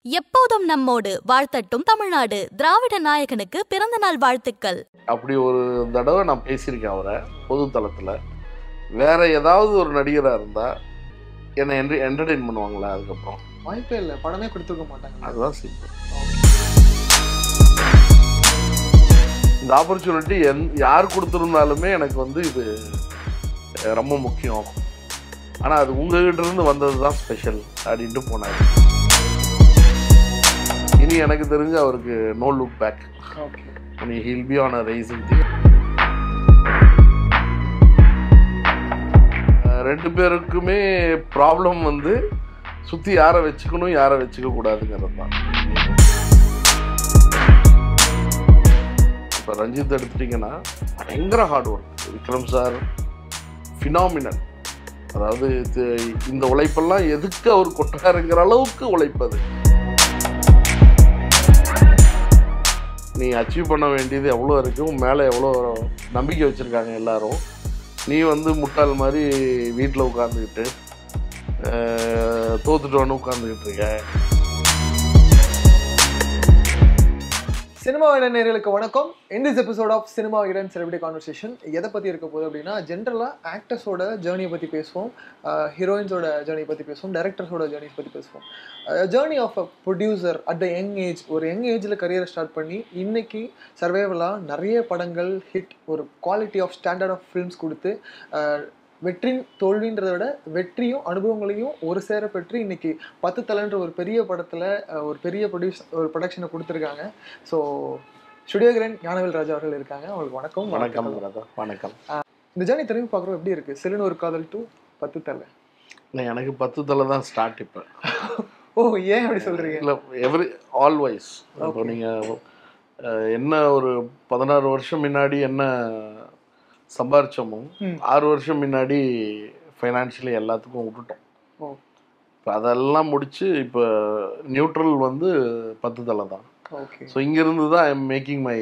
எப்போதும் நம்மோடு வாழ்த்தட்டும் தமிழ்நாடு திராவிட நாயகனுக்கு பிறந்த நாள் வாழ்த்துக்கள் அப்படி ஒரு தடவை நான் பேசியிருக்கேன் அவரை பொது தளத்தில் வேற ஏதாவது ஒரு நடிகராக இருந்தால் என்னை என்டர் என்டர்டெயின் பண்ணுவாங்களா அதுக்கப்புறம் வாய்ப்பே இல்லை படமே கொடுத்துருக்க மாட்டாங்க அதுதான் சிம்பிள் இந்த ஆப்பர்ச்சுனிட்டி எந் யார் கொடுத்துருந்தாலுமே எனக்கு வந்து இது அஹ், ரொம்ப முக்கியம் ஆனால் அது உங்ககிட்ட இருந்து வந்தது தான் ஸ்பெஷல் அப்படின்ட்டு போனார் இனி எனக்கு தெரிஞ்சு அவருக்கு no look back okay he'll be on a rising thing ரெண்டு பேருக்குமே ப்ராப்ளம் வந்து சுற்றி யாரை வச்சுக்கணும் யாரை வச்சுக்க கூடாதுங்கிறது தான் இப்போ ரஞ்சித் எடுத்துட்டிங்கன்னா பயங்கர hard work Vikram sir phenomenal அதாவது இது- இந்த உழைப்பெல்லாம் எதுக்கு அவர் கொட்டாருங்கிற அளவுக்கு உழைப்பது நீ அச்சீவ் பண்ண வேண்டியது எவ்வளோ இருக்கு உன் மேலே எவ்வளோ நம்பிக்கை வச்சுருக்காங்க எல்லாரும் நீ வந்து முட்டாள் மாதிரி வீட்டில் உட்காந்துக்கிட்டு தோத்துட்டோன்னு உட்காந்துக்கிட்டு இருக்க சினிமா இடம் நேர்களுக்கு வணக்கம் in this episode of cinema இடன் செலிபிரிட்டி கான்வர்சேஷன் எதை பற்றி இருக்க போகுது அப்படின்னா ஜென்ரலாக ஆக்டர்ஸோட ஜேர்னியை பற்றி பேசுவோம் ஹீரோயின்ஸோட ஜேர்னியை பற்றி பேசுவோம் டேரக்டர்ஸோட ஜேர்னியை பற்றி பேசுவோம் journey of a producer at the young age ஒரு யங் ஏஜில் கரியரை ஸ்டார்ட் பண்ணி இன்னைக்கு சர்வைவலாக நிறைய படங்கள் ஹிட் ஒரு quality of standard of films கொடுத்து அஹ், வெற்றின் தோல்வின்றதை விட வெற்றியும் அனுபவங்களையும் ஒரு சேர பெற்று இன்னைக்கு பத்து தலைன்ற ஒரு பெரிய படத்தில் ஒரு பெரிய ப்ரொடியூஸ் ஒரு ப்ரொடக்ஷனை கொடுத்துருக்காங்க so studio green Gnanavel Raja அவர்கள் இருக்காங்க அவங்களுக்கு வணக்கம் வணக்கம் வாழ்த்துக்கள். பிரதர் வணக்கம் இந்த ஜேர்னி திரும்பி பார்க்குறோம் எப்படி இருக்கு செல்லுன்னு ஒரு காதல் டு பத்து தலை இல்லை எனக்கு பத்து தலை தான் ஸ்டார்ட் இப்போ ஓ ஏன் அப்படி சொல்றீங்க இல்லை எவ்ரி ஆல்வைஸ் இப்போ Okay. நீங்கள் என்ன ஒரு பதினாறு வருஷம் முன்னாடி என்ன சம்பாரிச்சோமோ ம். ஆறு வருஷம் முன்னாடி ஃபைனான்ஷியலி எல்லாத்துக்கும் விட்டுட்டோம் ஓ இப்போ அதெல்லாம் முடிச்சு இப்போ நியூட்ரல் வந்து பத்து தலை தான் ஓகே ஸோ இங்கேருந்து தான் I am making my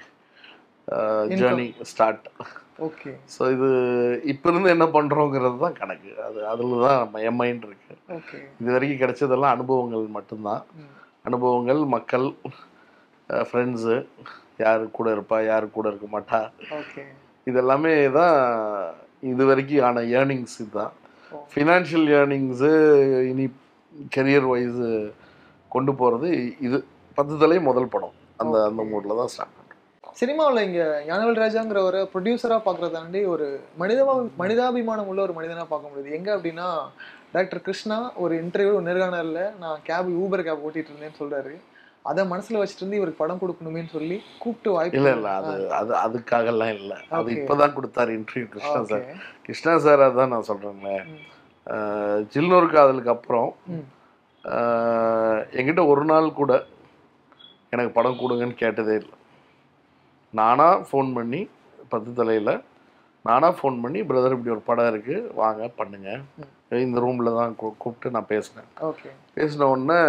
journey start okay so இது இப்போ இருந்து என்ன பண்ணுறோங்கிறது தான் கணக்கு அது அதில் தான் என் மைண்ட் இருக்கு ஓகே இது வரைக்கும் கிடைச்சதெல்லாம் அனுபவங்கள் மட்டும்தான் அனுபவங்கள் மக்கள் ஃப்ரெண்ட்ஸு யார் கூட இருப்பா யார் கூட இருக்க மாட்டா ஓகே இதெல்லாமே தான் இது வரைக்கும் ஆன ஏர்னிங்ஸ் இதுதான் ஓ. ஃபினான்ஷியல் ஏர்னிங்ஸு இனி கெரியர் வைஸு கொண்டு போகிறது இது பத்து தலை முதல் படம் அந்த அந்த Okay. மூடில் தான் ஸ்டார்ட் பண்ணுறோம் சினிமாவில் இங்கே ஞானவேல் ராஜாங்கிற ஒரு ப்ரொடியூசராக பார்க்குறத தாண்டி ஒரு மனிதமா மனிதாபிமானம் உள்ள ஒரு மனிதனாக பார்க்க முடியுது எங்கே அப்படின்னா டாக்டர் கிருஷ்ணா ஒரு இன்டர்வியூ நேர்காணலில் நான் கேப் ஊபர் கேப் ஓட்டிட்டு இருந்தேன்னு சொல்றாரு அதை மனசுல வச்சுட்டு இருந்து இவருக்கு படம் கொடுக்கணுமேன்னு சொல்லி கூப்பிட்டு வாய்ப்பு இல்லை இல்லை அது அது அதுக்காகலாம் இல்லை அது Okay. இப்போ தான் கொடுத்தாரு interview Krishna sir okay Krishna sir அதான் நான் சொல்கிறேங்களேன் ம். ஜில்னூர் காதலுக்கு அப்புறம் ம். ஆஹ், என்கிட்ட ஒரு நாள் கூட எனக்கு படம் கொடுங்கன்னு கேட்டதே இல்லை நானாக ஃபோன் பண்ணி பத்து தலையில் நானாக ஃபோன் பண்ணி பிரதர் இப்படி ஒரு படம் இருக்குது வாங்க பண்ணுங்க இந்த ரூமில் தான் கூ- கூப்பிட்டு நான் பேசினேன் ஓகே பேசின உடனே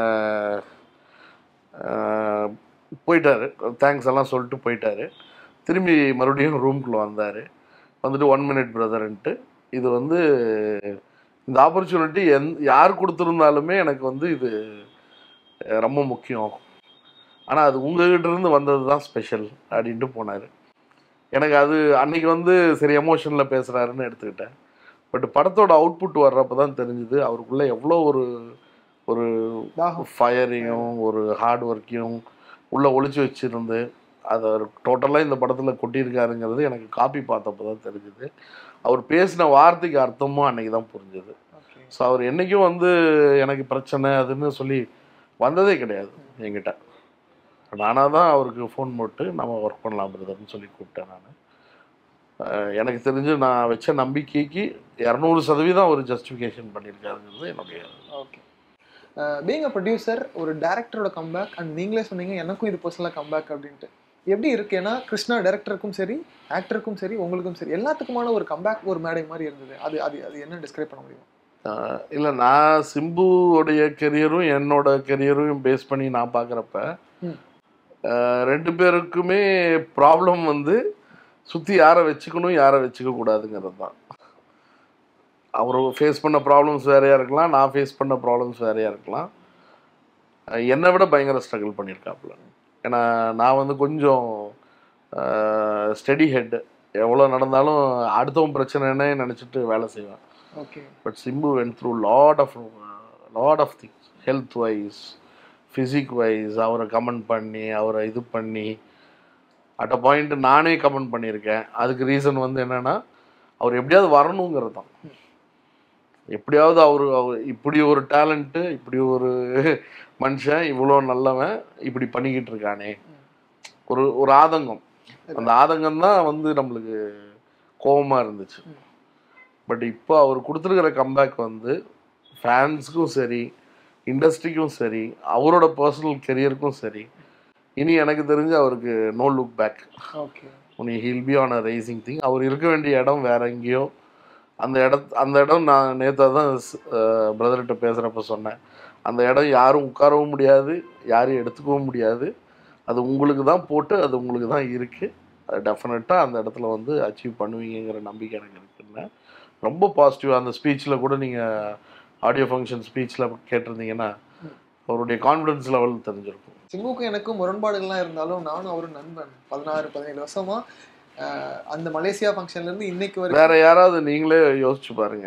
ஆஹ், போயிட்டாரு தேங்க்ஸ் எல்லாம் சொல்லிட்டு போயிட்டாரு திரும்பி மறுபடியும் ரூம்குள்ளே வந்தார் வந்துட்டு ஒன் மினிட் பிரதர்ன்ட்டு இது வந்து இந்த ஆப்பர்ச்சுனிட்டி எந் யார் கொடுத்துருந்தாலுமே எனக்கு வந்து இது அஹ், ரொம்ப முக்கியம் ஆனால் அது உங்ககிட்ட இருந்து வந்தது தான் ஸ்பெஷல் அப்படின்ட்டு போனார் எனக்கு அது அன்னைக்கு வந்து சரி எமோஷனில் பேசுகிறாருன்னு எடுத்துக்கிட்டேன் பட் படத்தோட அவுட்புட் வர்றப்ப தான் தெரிஞ்சுது அவருக்குள்ளே எவ்வளோ ஒரு ஒரு தாகம் ஃபயரையும் ஒரு ஹார்ட் ஒர்க்கையும் உள்ளே ஒளிச்சு வச்சிருந்து அதை டோட்டலாக இந்த படத்தில் கொட்டியிருக்காருங்கிறது எனக்கு காப்பி பார்த்தப்போ தான் தெரிஞ்சுது அவர் பேசின வார்த்தைக்கு அர்த்தமும் அன்னைக்கு தான் புரிஞ்சுது ஓகே ஸோ அவர் என்றைக்கும் வந்து எனக்கு பிரச்சனை அதுன்னு சொல்லி வந்ததே கிடையாது என்கிட்ட நானாக தான் அவருக்கு ஃபோன் போட்டு நம்ம ஒர்க் பண்ணலாம் பிரதர்னு சொல்லி கூப்பிட்டேன் நான் எனக்கு தெரிஞ்சு நான் வச்ச நம்பிக்கைக்கு இரநூறு சதவீதம் அவர் ஜஸ்டிஃபிகேஷன் பண்ணியிருக்காருங்கிறது என்னுடைய ஓகே பீங் அ ப்ரொடியூசர் ஒரு டேரக்டரோட கம்பேக் அண்ட் நீங்களே சொன்னீங்க எனக்கும் இது பர்சனலாக கம்பேக் அப்படின்ட்டு எப்படி இருக்கு ஏன்னா கிருஷ்ணா டேரக்டருக்கும் சரி ஆக்டருக்கும் சரி உங்களுக்கும் சரி எல்லாத்துக்குமான ஒரு கம்பேக் ஒரு மேடை மாதிரி இருந்தது அது அது அது என்ன டிஸ்கிரைப் பண்ண முடியும் இல்லை நான் சிம்புவோடைய கெரியரும் என்னோட கெரியரும் பேஸ் பண்ணி நான் பார்க்குறப்ப ம். ரெண்டு பேருக்குமே ப்ராப்ளம் வந்து சுற்றி யாரை வச்சுக்கணும் யாரை வச்சுக்க கூடாதுங்கிறது தான் அவர் ஃபேஸ் பண்ண ப்ராப்ளம்ஸ் வேறையாக இருக்கலாம் நான் ஃபேஸ் பண்ண ப்ராப்ளம்ஸ் வேறையாக இருக்கலாம் அஹ் என்னை விட பயங்கர ஸ்ட்ரகிள் பண்ணியிருக்காப்புல ஏன்னா நான் வந்து கொஞ்சம் ஸ்டெடி ஹெட் எவ்வளோ நடந்தாலும் அடுத்தவன் பிரச்சனைன்னே நினச்சிட்டு வேலை செய்வேன் okay but Simbu went through lot of lot of things health wise physique wise அவரை கமெண்ட் பண்ணி அவரை இது பண்ணி அட் அ பாயிண்ட் நானே கமெண்ட் பண்ணியிருக்கேன் அதுக்கு ரீசன் வந்து என்னன்னா அவர் எப்படியாவது வரணுங்கிறது தான் எப்படியாவது அவர் அவர் இப்படி ஒரு டேலண்ட்டு இப்படி ஒரு மனுஷன் இவ்வளோ நல்லவன் இப்படி பண்ணிக்கிட்டு இருக்கானே ஒரு ஒரு ஆதங்கம் அந்த ஆதங்கம் தான் வந்து நம்மளுக்கு கோபமா இருந்துச்சு பட் இப்போ அவர் கொடுத்துருக்கிற கம்பேக் வந்து ஃபேன்ஸுக்கும் சரி இண்டஸ்ட்ரிக்கும் சரி அவரோட பர்சனல் கெரியருக்கும் சரி இனி எனக்கு தெரிஞ்சு அவருக்கு நோ லுக் பேக் ஓகே உனி he'll be on a rising thing அவர் இருக்க வேண்டிய இடம் வேற எங்கேயோ அந்த இடம் அந்த இடம் நான் நேற்று தான் பிரதர்கிட்ட பேசுகிறப்ப சொன்னேன் அந்த இடம் யாரும் உட்காரவும் முடியாது யாரும் எடுத்துக்கவும் முடியாது அது உங்களுக்கு தான் போட்டு அது உங்களுக்கு தான் இருக்குது அது டெஃபினட்டாக அந்த இடத்துல வந்து அச்சீவ் பண்ணுவீங்கங்கிற நம்பிக்கை எனக்கு இருக்குன்னு ரொம்ப பாசிட்டிவாக அந்த ஸ்பீச்சில் கூட நீங்கள் ஆடியோ ஃபங்க்ஷன் ஸ்பீச்சில் கேட்டிருந்தீங்கன்னா அவருடைய கான்ஃபிடன்ஸ் லெவல் தெரிஞ்சிருக்கும் சிம்புக்கும் எனக்கும் முரண்பாடுகள்லாம் இருந்தாலும் நானும் அவரும் நண்பன் பதினாறு பதினேழு வருஷமா ஆஹ், அந்த மலேசியா ஃபங்க்ஷன்ல இருந்து இன்னைக்கு வரைக்கும் வேற யாராவது நீங்களே யோசிச்சு பாருங்க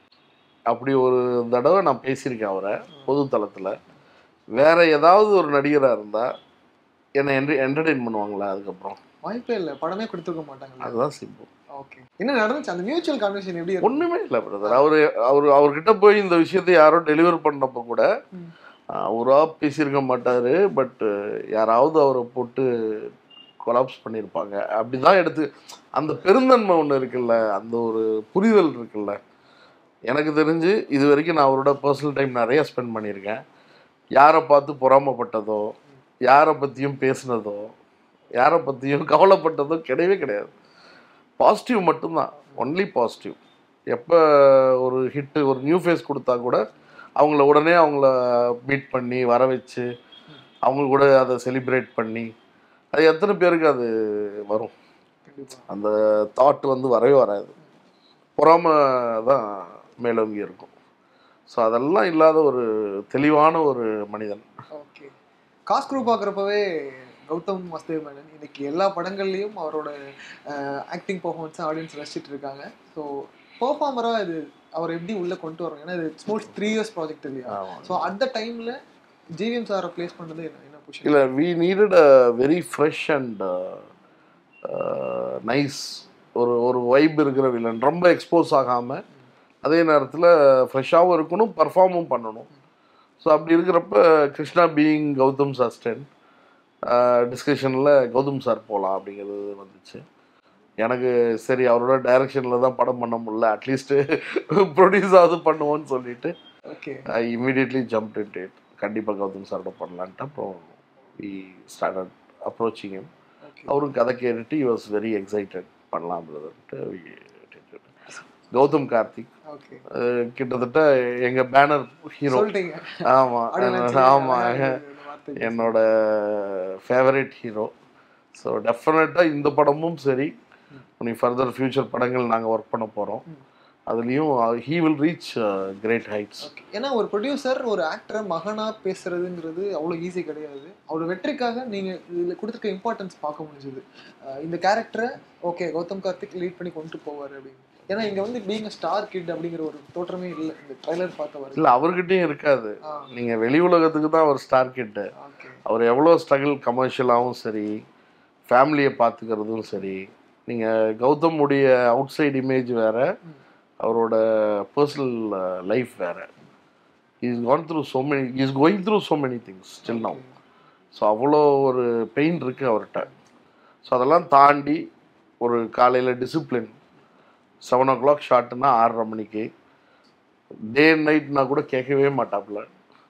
அப்படி ஒரு தடவை நான் பேசியிருக்கேன் அவரை பொது தளத்தில் வேற ஏதாவது ஒரு நடிகராக இருந்தால் என்னை என்டர் என்டர்டெயின் பண்ணுவாங்களா அதுக்கப்புறம் வாய்ப்பே இல்லை படமே கொடுத்துருக்க மாட்டாங்களா அதுதான் சிம்பிள் ஓகே என்ன நடந்துச்சு அந்த மியூச்சுவல் கான்வர்சேஷன் எப்படி இருக்கும் ஒன்றுமே இல்லை பிரதர் அவர் அவர் அவர்கிட்ட போய் இந்த விஷயத்தை யாரோ டெலிவர் பண்ணப்போ கூட ம். அவரா பேசியிருக்க மாட்டார் பட் யாராவது அவரை போட்டு கொலாப்ஸ் பண்ணியிருப்பாங்க அப்படிதான் எடுத்து அந்த பெருந்தன்மை ஒன்று இருக்குல்ல அந்த ஒரு புரிதல் இருக்குல்ல எனக்கு தெரிஞ்சு இது வரைக்கும் நான் அவரோட பர்சனல் டைம் நிறைய ஸ்பெண்ட் பண்ணியிருக்கேன் யாரை பார்த்து பொறாமப்பட்டதோ யாரை பற்றியும் பேசுனதோ யாரை பற்றியும் கவலைப்பட்டதோ கிடையவே கிடையாது பாசிட்டிவ் மட்டும்தான் ஒன்லி பாசிட்டிவ் எப்போ ஒரு ஹிட்டு ஒரு நியூ ஃபேஸ் கொடுத்தா கூட அவங்கள உடனே அவங்கள மீட் பண்ணி வர வச்சு அவங்க கூட அதை செலிப்ரேட் பண்ணி அது எத்தனை பேருக்கு அது வரும் கண்டிப்பா அந்த தாட் வந்து வரவே வராது பொறாம தான் மேலோங்கி இருக்கும் ஸோ அதெல்லாம் இல்லாத ஒரு தெளிவான ஒரு மனிதன் ஓகே காஸ்ட் குரூப் பார்க்குறப்பவே கௌதம் வாசுதேவ் மேனன் இன்னைக்கு எல்லா படங்கள்லையும் அவரோட ஆக்டிங் பர்ஃபார்மன்ஸை ஆடியன்ஸ் ரசிச்சிட்டு இருக்காங்க ஸோ பெர்ஃபார்மராக இது அவர் எப்படி உள்ளே கொண்டு வரோம் ஏன்னா இது ஸ்மோல்ஸ் த்ரீ இயர்ஸ் ப்ராஜெக்ட் இல்லையா ஆமாம் ஸோ அந்த டைமில் ஜிவிஎம் சாரை ப்ளேஸ் பண்ணது என்ன என்ன பொசிஷன் இல்லை we needed a very fresh and nice ஒரு ஒரு வைப் இருக்கிற வில்லன் ரொம்ப எக்ஸ்போஸ் ஆகாமல் அதே நேரத்தில் ஃப்ரெஷ்ஷாகவும் இருக்கணும் பர்ஃபார்மும் பண்ணணும் ஸோ அப்படி இருக்கிறப்ப கிருஷ்ணா பீயிங் கௌதம் சஸ்டன் டிஸ்கஷனில் கௌதம் சார் போகலாம் அப்படிங்கிறது வந்துச்சு எனக்கு சரி அவரோட டைரக்ஷனில் தான் படம் பண்ண முடியல அட்லீஸ்ட்டு ப்ரொடியூஸ் ஆகுது பண்ணுவோன்னு சொல்லிட்டு okay I immediately jump in date கண்டிப்பாக கௌதம் சாரோட பண்ணலான்ட்டு அப்புறம் we started approaching him okay அவரும் கதை கேட்டுட்டு he was வெரி எக்ஸைட்டட் பண்ணலாம் பிரதர்ன்ட்டு கௌதம் கார்த்திக் ஓகே அஹ் கிட்டத்தட்ட எங்கள் பேனர் ஹீரோ சொல்லிட்டீங்க ஆமாம் Audience ஆமாம் இந்த வார்த்தை என்னோட ஃபேவரட் ஹீரோ ஸோ டெஃபினட்டாக இந்த படமும் சரி இனி ஃபர்தர் ஃப்யூச்சர் படங்கள் நாங்கள் ஒர்க் பண்ண போகிறோம் அதுலேயும் he will reach great heights okay ஏன்னா ஒரு ப்ரொடியூசர் ஒரு ஆக்டரை மகனா பேசுறதுங்கிறது அவ்வளோ ஈஸி கிடையாது அவர் வெற்றிக்காக நீங்க இதுல கொடுத்துருக்க இம்பார்ட்டன்ஸ் பார்க்க முடிஞ்சது இந்த கேரக்டரை ஓகே கௌதம் கார்த்திக் லீட் பண்ணி கொண்டு போவார் அப்படின்னு ஏன்னா இங்க வந்து பீங் ஸ்டார் கிட் அப்படிங்கிற ஒரு தோற்றமே இல்லை இந்த ட்ரைலர் பார்த்த வரை இல்லை அவர்கிட்டயும் இருக்காது ஆ நீங்கள் வெளி உலகத்துக்கு தான் அவர் ஸ்டார் கிட்டு ஓகே அவர் எவ்வளோ ஸ்ட்ரகிள் கமர்ஷியலாகவும் சரி ஃபேமிலியை பார்த்துக்கிறதும் சரி நீங்கள் கௌதம் உடைய அவுட் சைடு இமேஜ் வேறு ம். அவரோட பர்சனல் லைஃப் வேறு is gone through so many is going through so many things still now so அவ்வளோ ஒரு பெயின் இருக்குது அவர்கிட்ட ஸோ அதெல்லாம் தாண்டி ஒரு காலையில் டிசிப்ளின் செவன் ஓ கிளாக் ஷார்ட்னா ஆறரை மணிக்கு டே அண்ட் நைட்னா கூட கேட்கவே மாட்டாப்புல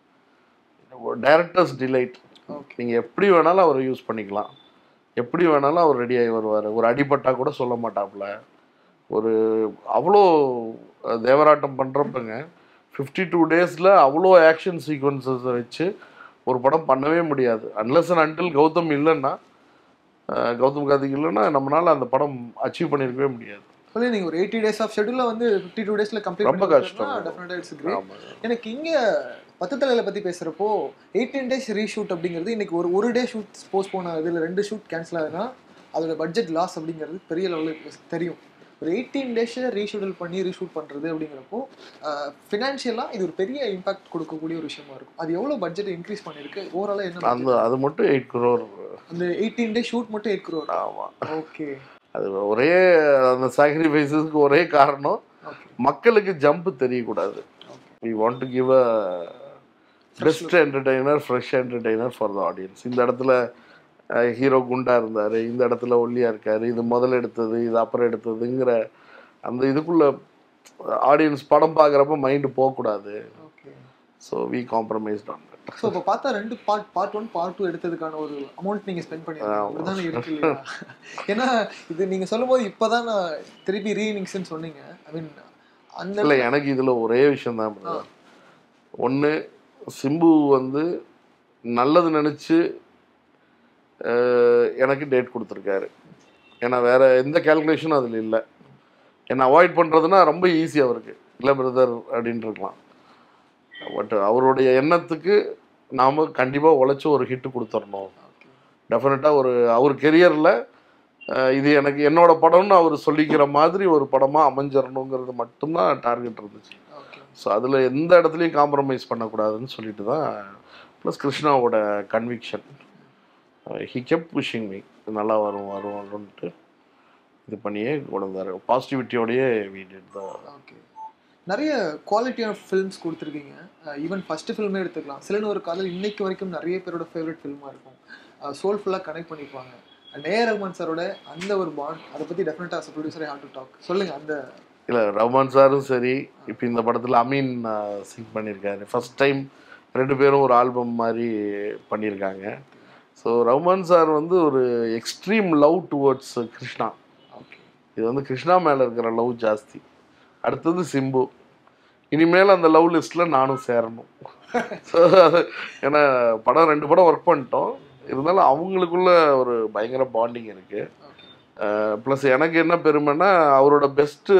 டைரக்டர்ஸ் டிலைட் ஓகே நீங்கள் எப்படி வேணாலும் அவரை யூஸ் பண்ணிக்கலாம் எப்படி வேணாலும் அவர் ரெடி ஆகி வருவார் ஒரு அடிபட்டா கூட சொல்ல மாட்டாப்புல ஒரு அவ்வளோ அஹ், தேவராட்டம் பண்ணுறப்பங்க ஃபிஃப்டி டூ டேஸில் அவ்வளோ ஆக்ஷன் சீக்வன்சஸை வச்சு ஒரு படம் பண்ணவே முடியாது அன்லெஸ் அண்ட் அன்டில் கௌதம் இல்லைன்னா அஹ், கௌதம் கார்த்திக் இல்லைன்னா நம்மளால அந்த படம் அச்சீவ் பண்ணியிருக்கவே முடியாது சொல்லி நீங்க ஒரு எயிட்டி டேஸ் ஆஃப் ஷெட்யூல்ல வந்து ஃபிஃப்டி டூ டேஸ்ல கம்ப்ளீட் ரொம்ப கஷ்டம். டெஃபினட்டா இட்ஸ் கிரேட் ஆமாம் எனக்கு இங்க பத்து தலையில பத்தி பேசுறப்போ எயிட்டீன் டேஸ் ரீஷூட் அப்படிங்கிறது இன்னைக்கு ஒரு ஒரு டே ஷூட் போஸ்ட் போன இதுல ரெண்டு ஷூட் கேன்சல் ஆகுதுன்னா அதோட பட்ஜெட் லாஸ் அப்படிங்கிறது பெரிய லெவலில் தெரியும் ஒரு எயிட்டீன் டேஸை ரீஷெடியூல் பண்ணி ரீஷூட் பண்ணுறது அப்படிங்கிறப்போ ஃபினான்ஷியலாக இது ஒரு பெரிய இம்பாக்ட் கொடுக்கக்கூடிய ஒரு விஷயமா இருக்கும் அது எவ்வளோ பட்ஜெட் இன்க்ரீஸ் பண்ணியிருக்கு ஓவராலாக என்ன அந்த budget? அது மட்டும் எயிட் குரோர் அந்த எயிட்டீன் டே ஷூட் மட்டும் எயிட் crore ஆமாம் ஓகே அது ஒரே அந்த சாக்ரிஃபைஸஸ்க்கு ஒரே காரணம் ஓகே மக்களுக்கு ஜம்ப் தெரியக்கூடாது we want to give a best entertainer fresh entertainer for the audience இந்த இடத்துல ஹீரோ குண்டா இருந்தார் இந்த இடத்துல ஒல்லியா இருக்காரு இது முதல்ல எடுத்தது இது அப்புறம் எடுத்ததுங்கிற அந்த இதுக்குள்ள ஆடியன்ஸ் படம் பார்க்குறப்ப மைண்டு போகக்கூடாது okay so we compromised on that so இப்போ பார்த்தா ரெண்டு part part one part two எடுத்ததுக்கான ஒரு அமௌண்ட் நீங்கள் ஸ்பெண்ட் பண்ணிருக்கீங்க ஆமா. அப்படிதானே இருக்கு இல்லையா ஏன்னா இது நீங்கள் சொல்லும்போது இப்போ தான் நான் திருப்பி ரீஇனிங்ஸ்னு சொன்னீங்க ஐ மீன் அந்த இல்லை எனக்கு இதில் ஒரே விஷயம் தான் ஒன்று சிம்பு வந்து நல்லது நினச்சி எனக்கு டேட் கொடுத்துருக்காரு ஏன்னா வேற எந்த கேல்குலேஷனும் அதில் இல்லை என்னை அவாய்ட் பண்ணுறதுனா ரொம்ப ஈஸி அவருக்கு இல்லை பிரதர் அப்படின்ட்டு இருக்கலாம் பட் அவருடைய எண்ணத்துக்கு நாம் கண்டிப்பாக உழைச்சி ஒரு ஹிட்டு கொடுத்துடணும் ஓகே டெஃபினட்டாக ஒரு அவர் கெரியரில் இது எனக்கு என்னோட படம்னு அவர் சொல்லிக்கிற மாதிரி ஒரு படமாக அமைஞ்சிடணுங்கிறது மட்டும்தான் டார்கெட் இருந்துச்சு ஓகே ஸோ அதில் எந்த இடத்துலையும் காம்ப்ரமைஸ் பண்ணக்கூடாதுன்னு சொல்லிட்டு தான் ப்ளஸ் கிருஷ்ணாவோட conviction he kept pushing me நல்லா வரும் வரும் வரும்ன்ட்டு இது பண்ணியே கொண்டு வந்தார் பாசிட்டிவிட்டியோடயே வீடியோ தான் ஓகே நிறைய குவாலிட்டி ஆஃப் ஃபில்ம்ஸ் கொடுத்துருக்கீங்க ஈவன் ஃபர்ஸ்ட் ஃபில்மே எடுத்துக்கலாம் சிலன்னு ஒரு காதல் இன்னைக்கு வரைக்கும் நிறைய பேரோட ஃபேவரட் ஃபில்மாக இருக்கும் சோல்ஃபுல்லாக கனெக்ட் பண்ணிப்பாங்க நேர் ரஹ்மான் சாரோட அந்த ஒரு பாண்ட் அதை பற்றி டெஃபினட்டாக ப்ரொடியூசர் ஹாவ் டு டாக் சொல்லுங்கள் அந்த இல்லை ரஹ்மான் சாரும் சரி இப்போ இந்த படத்தில் அமீன் சிங் பண்ணியிருக்காரு ஃபர்ஸ்ட் டைம் ரெண்டு பேரும் ஒரு ஆல்பம் மாதிரி பண்ணியிருக்காங்க ஸோ ரஹ்மான் சார் வந்து ஒரு extreme love towards Krishna okay இது வந்து கிருஷ்ணா மேலே இருக்கிற லவ் ஜாஸ்தி அடுத்தது சிம்பு இனிமேல் அந்த லவ் லிஸ்ட்டில் நானும் சேரணும் ஸோ ஏன்னா படம் ரெண்டு படம் ஒர்க் பண்ணிட்டோம் இருந்தாலும் அவங்களுக்குள்ள ஒரு பயங்கர பாண்டிங் இருக்குது ஓகே ப்ளஸ் எனக்கு என்ன பெருமைன்னா அவரோட பெஸ்ட்டு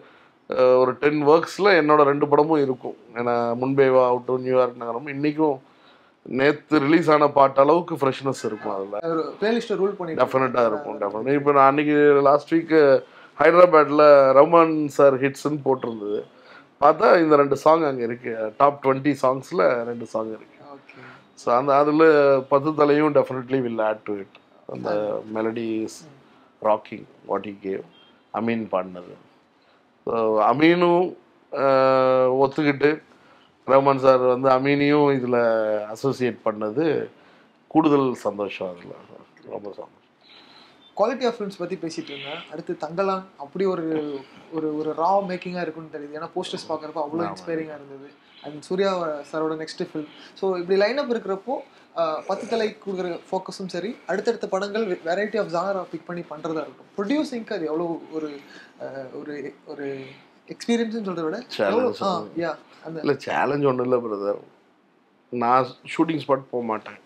ஒரு டென் ஒர்க்ஸில் என்னோட ரெண்டு படமும் இருக்கும் ஏன்னா முன்பேவா ஆகட்டும் நியூயார்க் நகரம் இன்றைக்கும் நேற்று ரிலீஸ் ஆன பாட்டு அளவுக்கு ஃப்ரெஷ்னஸ் இருக்கும் அதில் ஒரு பிளேலிஸ்ட்டை ரூல் பண்ணி டெஃபினட்டாக இருக்கும் டெஃபினட் இப்போ நான் அன்றைக்கி லாஸ்ட் வீக்கு ஹைதராபாத்தில் ரஹ்மான் சார் ஹிட்ஸ்ன்னு போட்டிருந்தது பார்த்தா இந்த ரெண்டு சாங் அங்கே இருக்குது டாப் டுவெண்ட்டி சாங்ஸில் ரெண்டு சாங் இருக்குது ஓகே ஸோ அந்த அதில் பத்து தலையும் definitely will add to it அந்த melodies rocking what he gave Ameen பாடினது ஸோ அமீனும் ஆஹ், ஒத்துக்கிட்டு ரஹ்மான் சார் வந்து அமீனையும் இதில் அசோசியேட் பண்ணது கூடுதல் சந்தோஷம் அதில் ரொம்ப சந்தோஷம் குவாலிட்டி ஆஃப் ஃபிலிம்ஸ் பற்றி பேசிட்டு இருந்தேன் அடுத்து தங்கலான் அப்படி ஒரு ஒரு ஒரு ரா மேக்கிங்காக இருக்குன்னு தெரியுது ஏன்னா போஸ்டர்ஸ் பார்க்குறப்ப அவ்வளோ ஆமா. இன்ஸ்பைரிங்காக இருந்தது அண்ட் சூர்யா சாரோட நெக்ஸ்ட் ஃபில்ம் ஸோ இப்படி லைனப் இருக்கிறப்போ ஆஹ், பத்து தலை கொடுக்குற ஃபோக்கஸும் சரி அடுத்தடுத்த படங்கள் வெரைட்டி ஆஃப் ஜானரா பிக் பண்ணி பண்ணுறதா இருக்கும் ப்ரொடியூசிங்க்கு அது எவ்வளோ ஒரு ஆஹ், ஒரு ஒரு எக்ஸ்பீரியன்ஸ்னு சொல்கிறத விட எவ்வளோ Challenge. ஆ யா அந்த இல்லை சேலஞ்ச் ஒன்றும் இல்லை பிரதர் நான் ஷூட்டிங் ஸ்பாட் போக மாட்டேன்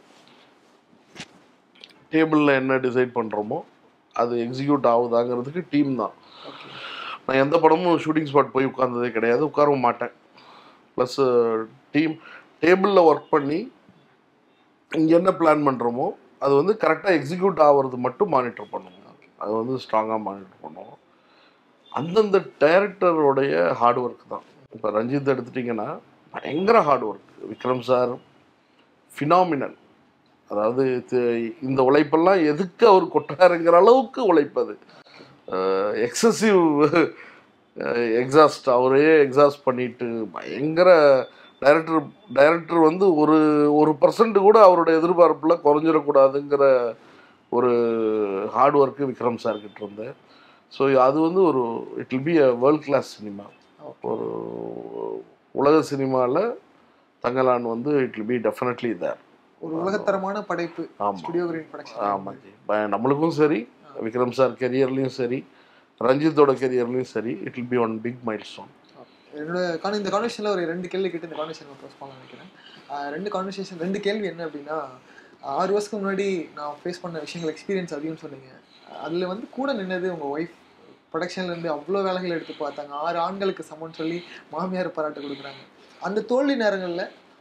டேபிளில் என்ன டிசைட் பண்ணுறோமோ அது எக்ஸிக்யூட் ஆகுதாங்கிறதுக்கு டீம் தான் ஓகே நான் எந்த படமும் ஷூட்டிங் ஸ்பாட் போய் உட்கார்ந்ததே கிடையாது உட்காரவும் மாட்டேன் ப்ளஸ் டீம் டேபிளில் ஒர்க் பண்ணி இங்கே என்ன பிளான் பண்ணுறோமோ அது வந்து கரெக்டாக எக்ஸிக்யூட் ஆகிறது மட்டும் மானிட்டர் பண்ணுவோம் அது வந்து ஸ்ட்ராங்காக மானிட்டர் பண்ணுவோம் அந்தந்த டைரக்டருடைய ஹார்ட் ஒர்க் தான் இப்போ ரஞ்சித் எடுத்துட்டிங்கன்னா பயங்கர hard work Vikram sir phenomenal அதாவது தி- இந்த உழைப்பெல்லாம் எதுக்கு அவர் கொட்டாருங்கிற அளவுக்கு உழைப்பது எக்ஸசிவ் எக்ஸாஸ்ட் அவரே எக்ஸாஸ்ட் பண்ணிட்டு பயங்கர டைரக்டர் டைரக்டர் வந்து ஒரு ஒரு பர்சன்ட் கூட அவரோட எதிர்பார்ப்பில் குறைஞ்சிடக்கூடாதுங்கிற ஒரு ஹார்ட் ஒர்க்கு விக்ரம் சார் கிட்ட இருந்து ஸோ அது வந்து ஒரு it will be a world class cinema ஒரு உலக சினிமாவில் தங்கலான் வந்து it will be definitely there ஒரு உலகத்தரமான படைப்பு ஆமாம் ஸ்டுடியோ கிரீன் ப்ரொடக்ஷன் ஆமாம் ஜி ப- நம்மளுக்கும் சரி விக்ரம் சார் கெரியர்லேயும் சரி ரஞ்சித்தோட கெரியர்லேயும் சரி it will be one big milestone என்னோட கான இந்த கான்வர்சேஷனில் ஒரு ரெண்டு கேள்வி கேட்டு இந்த கான்வர்சேஷன் க்ளோஸ் பண்ண நினைக்கிறேன் ஆஹ் ரெண்டு கான்வர்சேஷன் ரெண்டு கேள்வி என்ன அப்படின்னா ஆறு வருஷத்துக்கு முன்னாடி நான் ஃபேஸ் பண்ண விஷயங்கள் எக்ஸ்பீரியன்ஸ் அதிகம்னு சொன்னீங்க அதில் வந்து கூட நின்னது உங்கள் ஒய்ஃப் ப்ரொடக்ஷன்லேருந்து அவ்வளோ வேலைகள் எடுத்து பார்த்தாங்க ஆறு ஆண்களுக்கு சமம்னு சொல்லி மாமியார் பாராட்டு கொடுக்குறாங்க அந்த தோல்வி நேரங்களில்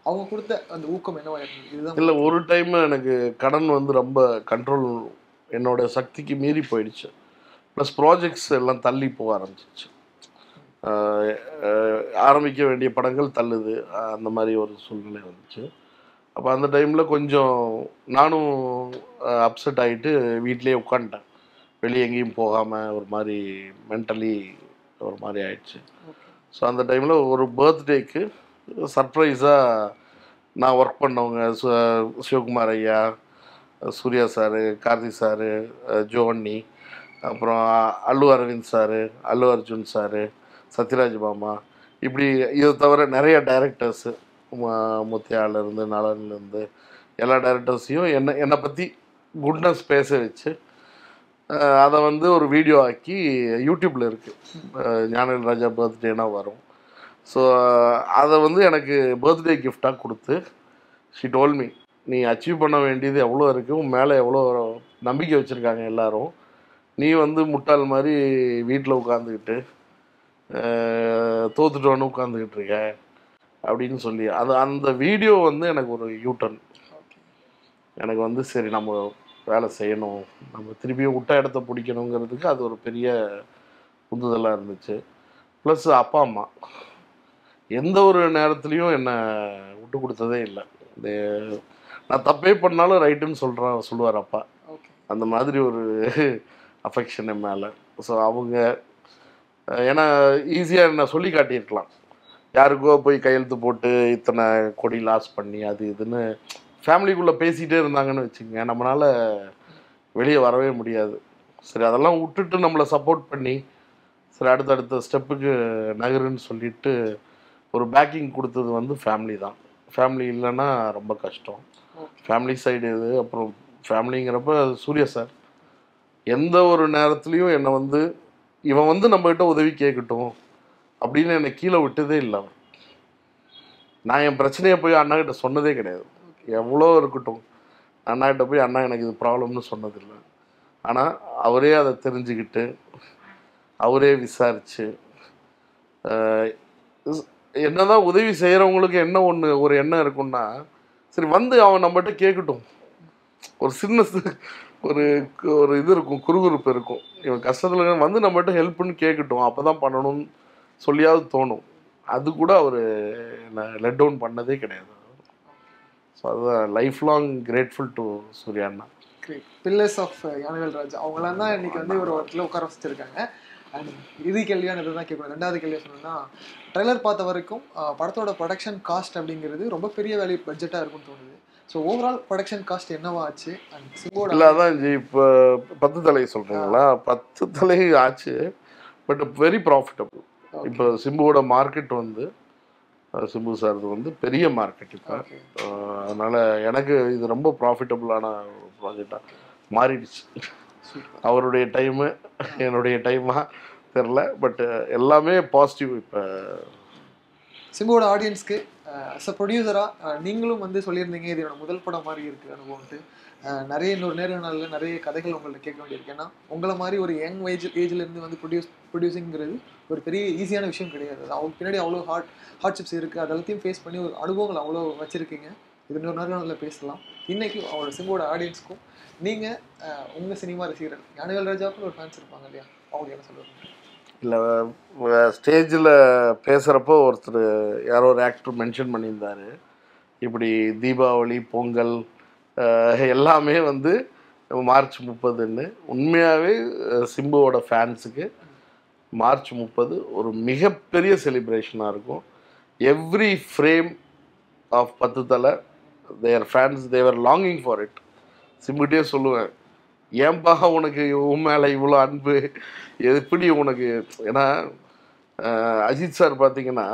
அவங்க கொடுத்த அந்த ஊக்கம் என்னவா இருந்தது இதுதான் இல்லை ஒரு டைம் எனக்கு கடன் வந்து ரொம்ப கண்ட்ரோல் என்னோட சக்திக்கு மீறி போயிடுச்சு ப்ளஸ் ப்ராஜெக்ட்ஸ் எல்லாம் தள்ளி போக ஆரம்பிச்சிச்சு ஆஹ் ஆஹ் ஆரம்பிக்க வேண்டிய படங்கள் தள்ளுது ஆஹ் அந்த மாதிரி ஒரு சூழ்நிலை வந்துச்சு அப்போ அந்த டைமில் கொஞ்சம் நானும் அப்செட் ஆகிட்டு வீட்டிலேயே உட்காந்துட்டேன் வெளியே எங்கேயும் போகாமல் ஒரு மாதிரி மென்டலி ஒரு மாதிரி ஆயிடுச்சு ஸோ அந்த டைமில் ஒரு பர்த்டேக்கு சர்ப்ரைஸாக நான் ஒர்க் பண்ணவங்க சு- சிவகுமார் ஐயா சூர்யா சாரு கார்த்தி சாரு ஜோன்னி அப்புறம் அல்லு அரவிந்த் சாரு அல்லு அர்ஜுன் சாரு சத்யராஜ் மாமா இப்படி இதை தவிர நிறைய டைரக்டர்ஸு முத்தியாலேருந்து நலன்லேருந்து எல்லா டைரக்டர்ஸையும் என்ன என்னை பற்றி குட்னஸ் பேச வச்சு அஹ், அதை வந்து ஒரு வீடியோ ஆக்கி யூடியூப்பில் இருக்குது ஞானவேல் ராஜா பர்த்டேனா வரும் ஸோ அதை வந்து எனக்கு பர்த்டே கிஃப்டாக கொடுத்து ஷி டோல் மீ நீ அச்சீவ் பண்ண வேண்டியது எவ்வளோ இருக்குது உன் மேலே எவ்வளோ நம்பிக்கை வச்சுருக்காங்க எல்லாரும் நீ வந்து முட்டாள் மாதிரி வீட்டில் உட்காந்துக்கிட்டு தோத்துட்டோன்னு உட்காந்துக்கிட்டு இருக்க அப்படின்னு சொல்லி அது அந்த வீடியோ வந்து எனக்கு ஒரு யூட்டன் எனக்கு வந்து சரி நம்ம வேலை செய்யணும் நம்ம திருப்பியும் விட்ட இடத்த பிடிக்கணுங்கிறதுக்கு அது ஒரு பெரிய உந்துதலாக இருந்துச்சு ப்ளஸ் அப்பா அம்மா எந்த ஒரு நேரத்துலையும் என்னை விட்டு கொடுத்ததே இல்லை இந்த நான் தப்பே பண்ணாலும் ரைட்டுன்னு சொல்கிறேன் சொல்லுவார் அப்பா ஓகே அந்த மாதிரி ஒரு அஃபெக்ஷன் என் மேலே ஸோ அவங்க அஹ், ஏன்னா ஈஸியாக என்ன சொல்லி காட்டியிருக்கலாம் யாருக்கோ போய் கையெழுத்து போட்டு இத்தனை கொடி லாஸ் பண்ணி அது இதுன்னு ஃபேமிலிக்குள்ளே பேசிகிட்டே இருந்தாங்கன்னு வச்சுக்கோங்க நம்மளால் வெளியே வரவே முடியாது சரி அதெல்லாம் விட்டுட்டு நம்மளை சப்போர்ட் பண்ணி சரி அடுத்தடுத்த ஸ்டெப்புக்கு நகருன்னு சொல்லிட்டு ஒரு பேக்கிங் கொடுத்தது வந்து ஃபேமிலி தான் ஃபேமிலி இல்லைன்னா ரொம்ப கஷ்டம் ஃபேமிலி சைடு இது அப்புறம் ஃபேமிலிங்கிறப்ப சூர்யா சார் எந்த ஒரு நேரத்துலையும் என்னை வந்து இவன் வந்து நம்மகிட்ட உதவி கேட்கட்டும் அப்படின்னு என்னை கீழே விட்டதே இல்லை அவன் நான் என் பிரச்சனையை போய் அண்ணா கிட்ட சொன்னதே கிடையாது எவ்வளோ இருக்கட்டும் அண்ணா கிட்ட போய் அண்ணா எனக்கு இது ப்ராப்ளம்னு சொன்னதில்லை ஆனால் அவரே அதை தெரிஞ்சுக்கிட்டு அவரே விசாரித்து என்னதான் உதவி செய்கிறவங்களுக்கு என்ன ஒன்று ஒரு எண்ணம் இருக்குன்னா சரி வந்து அவன் நம்மகிட்ட கேட்கட்டும் ஒரு சின்ன சி- ஒரு ஒரு இது இருக்கும் குறுகுறுப்பு இருக்கும் இவன் கஷ்டத்தில் வந்து நம்மகிட்ட ஹெல்ப்னு கேட்கட்டும் அப்போ தான் பண்ணணும்னு சொல்லியாவது தோணும் அது கூட அவர் என்னை லெட் டவுன் பண்ணதே கிடையாது ஸோ அதுதான் life long grateful to Suriya அண்ணா great pillars of Gnanavel Raj அவங்களாம் தான் இன்னைக்கு வந்து ஒரு இடத்துல உட்கார வச்சிருக்காங்க அண்ட் இறுதி கேள்வியான இதை தான் கேட்கணும் ரெண்டாவது கேள்வியாக சொன்னோம்னா ட்ரெய்லர் பார்த்த வரைக்கும் அஹ், படத்தோட ப்ரொடக்ஷன் காஸ்ட் அப்படிங்கிறது ரொம்ப பெரிய வேல்யூ பட்ஜெட்டாக இருக்கும்னு தோணுது ஸோ ஓவரால் ப்ரொடக்ஷன் காஸ்ட் என்னவா ஆச்சு அண்ட் சிம்போட இல்லை அதான் ஜி இப்போ பத்து தலை சொல்கிறீங்களா பத்து தலை ஆச்சு பட் வெரி ப்ராஃபிட்டபிள் இப்போ சிம்புவோட மார்க்கெட் வந்து அஹ், சிம்பு சார் வந்து பெரிய மார்க்கெட் இப்போ ஓகே அதனால் எனக்கு இது ரொம்ப ப்ராஃபிட்டபுளான ஒரு ப்ராஜெக்டாக மாறிடுச்சு சூப்பர் அவருடைய டைமு என்னுடைய டைமா தெரில பட் எல்லாமே பாசிட்டிவ் இப்போ சிம்போட ஆடியன்ஸ்க்கு அஸ் அ ப்ரொடியூசராக நீங்களும் வந்து சொல்லியிருந்தீங்க இது என்னோட முதல் படம் மாதிரி இருக்குது அனுபவம்ட்டு அஹ், நிறைய இன்னொரு நேர்காணலில் நிறைய கதைகள் உங்கள்ட்ட கேட்க வேண்டியிருக்கு ஏன்னா உங்களை மாதிரி ஒரு யங் ஏஜ் ஏஜ்லேருந்து வந்து ப்ரொடியூஸ் ப்ரொடியூசிங்கிறது ஒரு பெரிய ஈஸியான விஷயம் கிடையாது அது அவங்க பின்னாடி அவ்வளோ ஹார்ட் ஹார்ட்ஷிப்ஸ் இருக்குது அது எல்லாத்தையும் ஃபேஸ் பண்ணி ஒரு அனுபவங்கள் அவ்வளோ வச்சுருக்கீங்க இது இன்னொரு நேர்காணலில் பேசலாம் இன்னைக்கு அவங்களோட சிம்போட ஆடியன்ஸ்க்கும் நீங்கள் உங்கள் சினிமா ரசிகர்கள் ஞானவேல் ராஜாவுக்கு ஒரு ஃபேன்ஸ் இருப்பாங்க இல்லையா அவங்களுக்கு என்ன சொல்லுவாங்க இல்லை ஸ்டேஜில் பேசுகிறப்போ ஒருத்தர் யாரோ ஒரு ஆக்டர் மென்ஷன் பண்ணியிருந்தாரு இப்படி தீபாவளி பொங்கல் அஹ், எல்லாமே வந்து மார்ச் முப்பதுன்னு உண்மையாகவே சிம்புவோட ஃபேன்ஸுக்கு மார்ச் முப்பது ஒரு மிகப்பெரிய செலிப்ரேஷனாக இருக்கும் every frame of Pathu Thala their fans they were longing for it சிம்புகிட்டே சொல்லுவேன் ஏன்பா உனக்கு உன் மேலே இவ்வளோ அன்பு எப்படி உனக்கு ஏன்னா அஹ், அஜித் சார் பார்த்தீங்கன்னா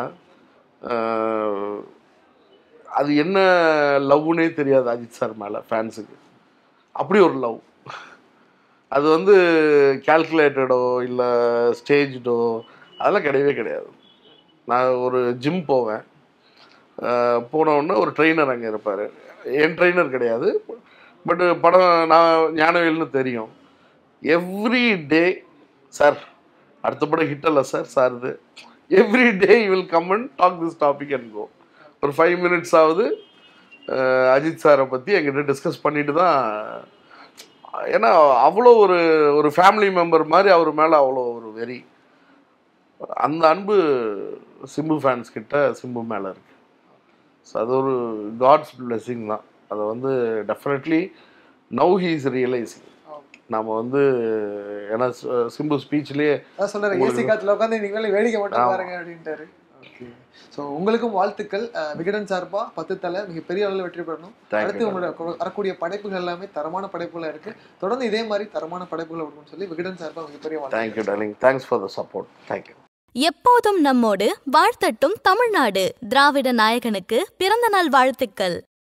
அஹ், அது என்ன லவ்னே தெரியாது அஜித் சார் மேலே ஃபேன்ஸுக்கு அப்படி ஒரு லவ் அது வந்து கால்குலேட்டடோ இல்லை ஸ்டேஜ்டோ அதெல்லாம் கிடையவே கிடையாது நான் ஒரு ஜிம் போவேன் அஹ், போன உடனே ஒரு ட்ரெயினர் அங்கே இருப்பார் என் ட்ரெயினர் கிடையாது பட் படம் நான் ஞானவேல்னு தெரியும் எவ்ரி டே சார் அடுத்த படம் ஹிட் அல்ல சார் சார் இது every day will come and talk this topic and go ஒரு ஃபைவ் மினிட்ஸ் ஆகுது அஹ், அஜித் சாரை பற்றி என்கிட்ட டிஸ்கஸ் பண்ணிட்டு தான் ஏன்னா அவ்வளோ ஒரு ஒரு ஃபேமிலி மெம்பர் மாதிரி அவர் மேலே அவ்வளோ ஒரு வெறி அந்த அன்பு சிம்பு ஃபேன்ஸ் கிட்ட சிம்பு மேலே இருக்கு ஸோ அது ஒரு காட்ஸ் blessing தான் அதை வந்து definitely now he is realising okay நம்ம வந்து ஏன்னா சி- சிம்பு ஸ்பீச்லேயே அதான் சொல்றாரு ஏசி காத்துல உட்காந்து நீங்களே வேடிக்கை மட்டும் பாருங்க அப்படின்ட்டாரு ஓகே ஸோ உங்களுக்கும் வாழ்த்துக்கள் அஹ், விகடன் சார்பா பத்து தலை மிகப்பெரிய அளவில் வெற்றி பெறணும் Thank you, அடுத்து உங்களோட கொ- வரக்கூடிய படைப்புகள் எல்லாமே தரமான படைப்புகளா இருக்கு தொடர்ந்து இதே மாதிரி தரமான படைப்புகள் அப்படின்னு சொல்லி விகடன் சார்பா மிகப்பெரிய வாழ்த்து thank you darling thanks for the support thank you எப்போதும் நம்மோடு வாழ்த்தட்டும் தமிழ்நாடு திராவிட நாயகனுக்கு பிறந்தநாள் வாழ்த்துக்கள்